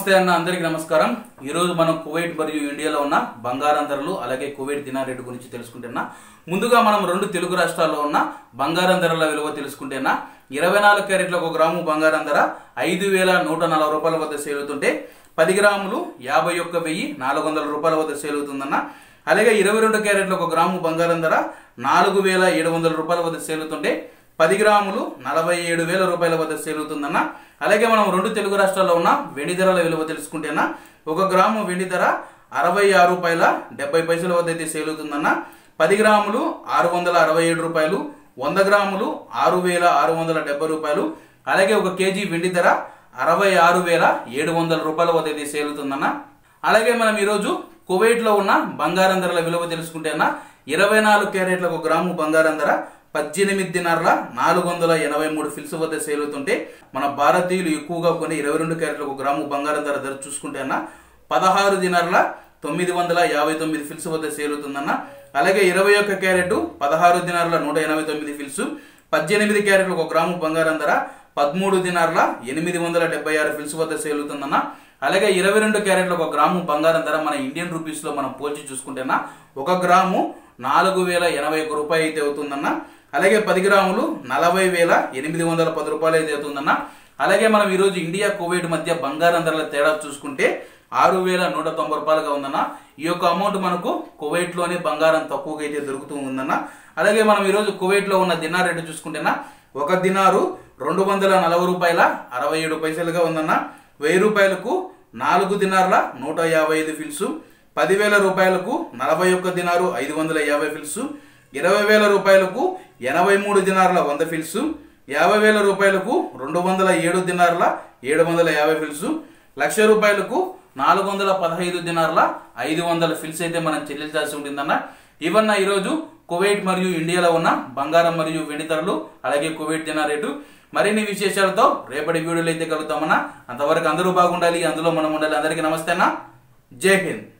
నమస్తే అన్న అందరికీ నమస్కారం ఈరోజు మనం కువైట్ మరియు ఇండియాలో ఉన్న బంగారం ధరలు అలాగే కువైట్ దినార్ రేటు గురించి తెలుసుకుంటున్నా ముందుగా మనం రెండు తెలుగు రాష్ట్రాల్లో ఉన్న బంగారం ధరల విలువ తెలుసుకుంటేనా ఇరవై నాలుగు క్యారెట్ల ఒక గ్రాము బంగారం ధర ఐదు వేల నూట నలభై రూపాయల వద్ద సేల్ అవుతుంటే పది గ్రాములు యాభై ఒక్క వెయ్యి నాలుగు వందల రూపాయల వద్ద సేల్ అవుతుందన్న అలాగే ఇరవై రెండు క్యారెట్ల ఒక గ్రాము బంగారం ధర నాలుగు వేల ఏడు వందల రూపాయల వద్ద సేల్ అవుతుంటే పది గ్రాములు నలభై ఏడు వేల రూపాయల వద్ద సేల్ అవుతుందన్న అలాగే మనం రెండు తెలుగు రాష్ట్రాల్లో ఉన్న వెండి ధరల విలువ తెలుసుకుంటేనా ఒక గ్రాము వెండి ధర అరవై ఆరు రూపాయల డెబ్బై పైసల వద్ద అయితే సేల్ అవుతుందన్న పది గ్రాములు ఆరు వందల అరవై ఏడు రూపాయలు వంద గ్రాములు ఆరు వేల ఆరు వందల డెబ్బై రూపాయలు అలాగే ఒక కేజీ వెండి ధర అరవై ఆరు వేల ఏడు వందల రూపాయల వద్ద అయితే సేల్ అవుతుందన్న అలాగే మనం ఈరోజు కువైట్లో ఉన్న బంగారం ధరల విలువ తెలుసుకుంటేనా ఇరవై నాలుగు క్యారెట్ల ఒక గ్రాము బంగారం ధర పద్దెనిమిది దినార్ల నాలుగు వందల ఎనభై మూడు ఫిల్స్ వద్ద సేల్ అవుతుంటే మన భారతీయులు ఎక్కువగా కొన్ని ఇరవై రెండు క్యారెట్ల ఒక గ్రాము బంగారం ధర ధర చూసుకుంటేనా పదహారు దినార్ల తొమ్మిది వందల యాభై తొమ్మిది ఫిల్స్ వద్ద సేల్ అవుతుందన్న అలాగే ఇరవై ఒక్క క్యారెట్ పదహారు దినార్ల నూట ఎనభై తొమ్మిది ఫిల్స్ పద్దెనిమిది క్యారెట్ల ఒక గ్రాము బంగారం ధర పదమూడు దినార్ల ఎనిమిది వందల డెబ్బై ఆరు ఫిల్స్ వద్ద సేల్ అవుతుందన్న అలాగే ఇరవై రెండు క్యారెట్ల ఒక గ్రాము బంగారం ధర మన ఇండియన్ రూపీస్ లో మనం పోల్చి చూసుకుంటేనా ఒక గ్రాము నాలుగు వేల ఎనభై ఒక రూపాయి అయితే అవుతుందన్న అలాగే పది గ్రాములు నలభై వేల ఎనిమిది వందల పది రూపాయలు అయితే అవుతుందన్న అలాగే మనం ఈరోజు ఇండియా కువైట్ మధ్య బంగారం ధరల తేడా చూసుకుంటే ఆరు వేల నూట తొంభై రూపాయలుగా ఉందన్న ఈ యొక్క అమౌంట్ మనకు కువైట్ లోనే బంగారం తక్కువగా అయితే దొరుకుతూ ఉందన్న అలాగే మనం ఈరోజు కువైట్ లో ఉన్న దినార్ రేటు చూసుకుంటేనా ఒక దినారు రెండు వందల నలభై రూపాయల అరవై ఏడు పైసలుగా ఉందన్న వెయ్యి రూపాయలకు నాలుగు దినార్ల నూట యాభై ఐదు ఫిల్స్ పదివేల రూపాయలకు నలభై ఒక్క దినారు ఐదు వందల యాభై ఫిల్స్ ఇరవై వేల రూపాయలకు ఎనభై మూడు దినార్ల వంద ఫిల్స్ యాభై వేల రూపాయలకు రెండు వందల ఏడు దినార్ల ఏడు వందల యాభై ఫిల్స్ లక్ష రూపాయలకు నాలుగు వందల పదహైదు దినార్ల ఐదు వందల ఫిల్స్ అయితే మనం చెల్లించాల్సి ఉంటుందన్న ఇవన్న ఈరోజు కువైట్ మరియు ఇండియాలో ఉన్న బంగారం మరియు వెండి ధరలు అలాగే కువైట్ దినార్ రేటు మరిన్ని విశేషాలతో రేపటి వీడియోలో అయితే కలుగుతామన్నా అంతవరకు అందరూ బాగుండాలి అందులో మనం ఉండాలి అందరికీ నమస్తేనా జై హింద్